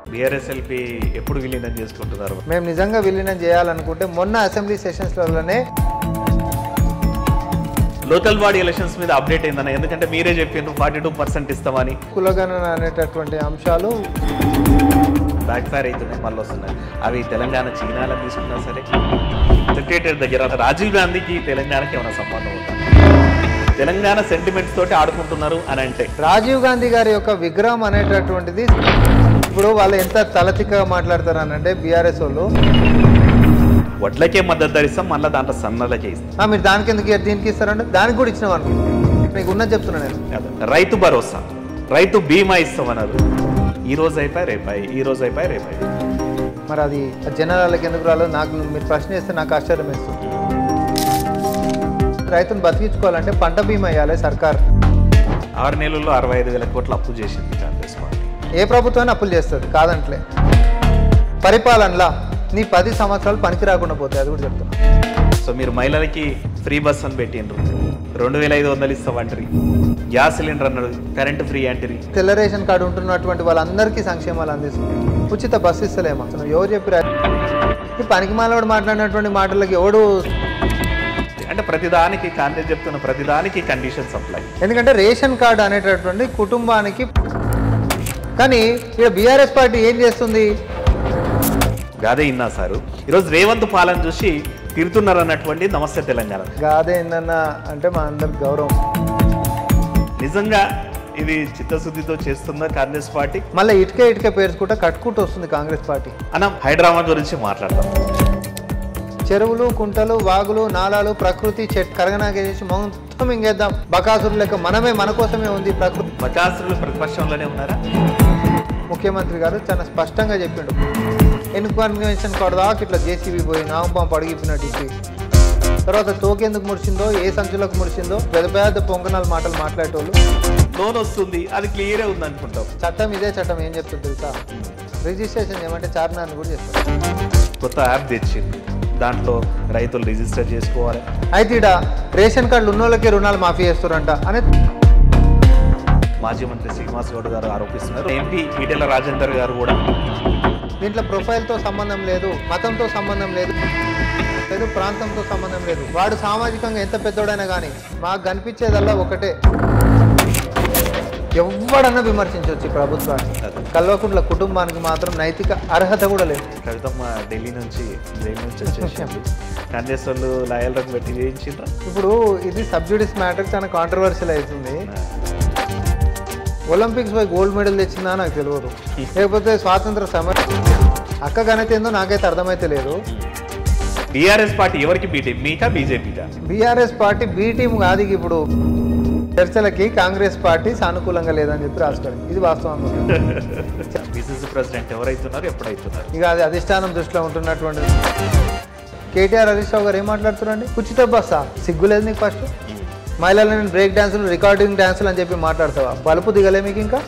BRSLP ఎప్పుడు విలీనం చేసుకుంటున్నారు మేము నిజంగా విలీనం చేయాలనుకుంటే మొన్న అసెంబ్లీ సెషన్స్లలోనే లోకల్ బాడీ ఎలక్షన్స్ మీద అప్డేట్ అయిందన్న ఎందుకంటే మీరే చెప్పిండ్రు ఫార్టీ టూ పర్సెంట్ ఇస్తామని కులగణన అనేటటువంటి అంశాలు బ్యాక్ ఫైర్ అవుతున్నాయి మళ్ళీ వస్తున్నాయి అవి తెలంగాణ చీనాలను తీసుకున్నా సరే సెక్రటరీ దగ్గర రాజీవ్ గాంధీకి తెలంగాణకి ఏమైనా సంబంధం ఉందా తెలంగాణ సెంటిమెంట్స్ తోటి ఆడుకుంటున్నారు అని అంటే రాజీవ్ గాంధీ గారి యొక్క విగ్రహం అనేటటువంటిది ఇప్పుడు వాళ్ళు ఎంత తలతిక్కగా మాట్లాడతారు అని అంటే బీఆర్ఎస్ వాళ్ళు వడ్లకే మద్దతు ధరిస్తాం మళ్ళీ దాంట్లో సన్నలకే ఇస్తాం "ఆ, మీరు దానికి ఎందుకు ఇయ్యరు, దీనికి ఇస్తారంటే దానికి కూడా ఇచ్చినాం అనుకో మీకు ఉన్నది చెప్తున్నా నేను అదే. రైతు భరోసా రైతు బీమా ఇస్తామన్నారు ఈ రోజు అయిపోయి రేపాయి ఈ రోజు అయిపోయి రేపాయి మరి అది ఆ జనాలకి ఎందుకు రాలేదు నాకు మీరు ప్రశ్న వేస్తే నాకు ఆశ్చర్యం వేస్తుంది రైతును బతికించుకోవాలంటే పంట బీమా ఇవ్వాలి సర్కార్ ఆరు నెలల్లో అరవై ఐదు వేల కోట్లు అప్పు చేసింది కాంగ్రెస్ పార్టీ ఏ ప్రభుత్వాన్ని అప్పులు చేస్తుంది కాదంట్లే పరిపాలనలా నీ పది సంవత్సరాలు పనికి రాకుండా పోతాయి అది కూడా చెప్తున్నా సో మీరు మహిళలకి ఫ్రీ బస్ అని పెట్టిండ్రు రెండు వేల ఐదు వందలు ఇస్తామంటారు గ్యాస్ సిలిండర్ అన్నాడు కరెంట్ ఫ్రీ అంటారు తెల్ల రేషన్ కార్డు ఉంటున్నటువంటి వాళ్ళందరికీ సంక్షేమాలు అందిస్తుంది ఉచిత బస్సు ఇస్తలేమో అసలు ఎవరు చెప్పిరా ఈ పనికి మాలవాడు మాట్లాడినటువంటి మాటలకి ఎవడు అంటే ప్రతిదానికి కాంగ్రెస్ చెప్తున్న ప్రతిదానికి కండిషన్ సప్లై ఎందుకంటే రేషన్ కార్డు అనేటటువంటి కుటుంబానికి కానీ ఇక్కడ బీఆర్ఎస్ పార్టీ ఏం చేస్తుంది గాదే ఇన్నా సారు ఈరోజు రేవంత్ పాలన చూసి తిరుతున్నారు అన్నటువంటి నమస్తే తెలంగాణ గాదే ఏందన్నా అంటే మా అందరికి గౌరవం నిజంగా ఇది చిత్తశుద్ధితో చేస్తుందా కాంగ్రెస్ పార్టీ మళ్ళీ ఇటుక ఇటుక పేర్చుకుంటా కట్టుకుంటూ వస్తుంది కాంగ్రెస్ పార్టీ అన్న హైదరాబాద్ గురించి మాట్లాడతాం చెరువులు కుంటలు వాగులు నాలాలు ప్రకృతి చెట్ కరగనాగేసి మొత్తం ఇంకేద్దాం బకాసురు లెక్క మనమే మన కోసమే ఉంది ప్రకృతి బకాసురులు ప్రతిపక్షంలోనే ఉన్నారా ముఖ్యమంత్రి గారు చాలా స్పష్టంగా చెప్పిండు ఎన్నిక కన్వెన్షన్ కొడదాకా ఇట్లా జేసీబీ పోయి నాగంపాం అడిగిపోయినట్టు ఇచ్చి తర్వాత తోకెందుకు ముడిచిందో ఏ సంచులకు ముడిచిందో పెద్ద పెద్ద పొంగనాలు మాటలు మాట్లాడేటోళ్ళు లోన్ వస్తుంది అది క్లియరే ఉంది అనుకుంటాం చట్టం ఇదే చట్టం ఏం చెప్తుంది తెలుసా రిజిస్ట్రేషన్ చేయమంటే చార్నాన్ని కూడా చేస్తారు కొత్త యాప్ తెచ్చింది దాంట్లో రైతులు రిజిస్టర్ చేసుకోవాలి అయితే ఈడ రేషన్ కార్డులు ఉన్నోళ్ళకే రుణాలు మాఫీ చేస్తారంట అనే మాజీ మంత్రి శ్రీనివాస్ గౌడ్ గారు ఆరోపిస్తున్నారు ఎంపీ ఈటెల రాజేందర్ గారు కూడా దీంట్లో ప్రొఫైల్తో సంబంధం లేదు మతంతో సంబంధం లేదు లేదు ప్రాంతంతో సంబంధం లేదు వాడు సామాజికంగా ఎంత పెద్దోడైనా కానీ మాకు కనిపించేదల్లా ఒకటే ఎవడన్నా విమర్శించవచ్చు ఈ ప్రభుత్వాన్ని అదే. కల్వకుంట్ల కుటుంబానికి మాత్రం నైతిక అర్హత కూడా లేదు కవితమ్మ ఢిల్లీ నుంచి జైలు నుంచి వచ్చేసింది కాంగ్రెస్ వాళ్ళు లాయర్లకు పెట్టి చేయించిండ్రా ఇప్పుడు ఇది సబ్సిడీస్ మ్యాటర్ చాలా కాంట్రవర్షియల్ అవుతుంది ఒలింపిక్స్ పై గోల్డ్ మెడల్ తెచ్చిందా నాకు తెలియదు లేకపోతే స్వాతంత్ర సమర అక్క ఘనత ఏందో నాకైతే అర్థమైతే లేదు బీఆర్ఎస్ పార్టీ ఎవరికి బీటీ మీకా బీజేపీకా బీఆర్ఎస్ పార్టీ బి టీం కాదు ఇక ఇప్పుడు చర్చలకి కాంగ్రెస్ పార్టీ సానుకూలంగా లేదని చెప్పి రాసుకోండి ఇది వాస్తవం బీసీసీ ప్రెసిడెంట్ ఎవరైతున్నారు ఎప్పుడైతున్నారు ఇక అది అధిష్టానం దృష్టిలో ఉంటున్నటువంటి కేటీఆర్ హరీష్ రావు గారు ఏం మాట్లాడుతున్నారండి ఉచిత బస్సా సిగ్గులేదు నీకు ఫస్ట్ మహిళలు నేను బ్రేక్ డాన్సులు రికార్డింగ్ డాన్సులు అని చెప్పి మాట్లాడతావా బలుపు దిగలే మీకు ఇంకా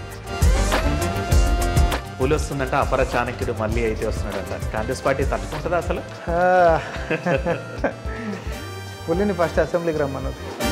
పులి వస్తుందంటే అపర చాణక్యుడు మళ్ళీ అయితే వస్తున్నాడంట కాంగ్రెస్ పార్టీ తట్టుకుంటుందా అసలు ఆ. పులిని ఫస్ట్ అసెంబ్లీకి రమ్మన్నారు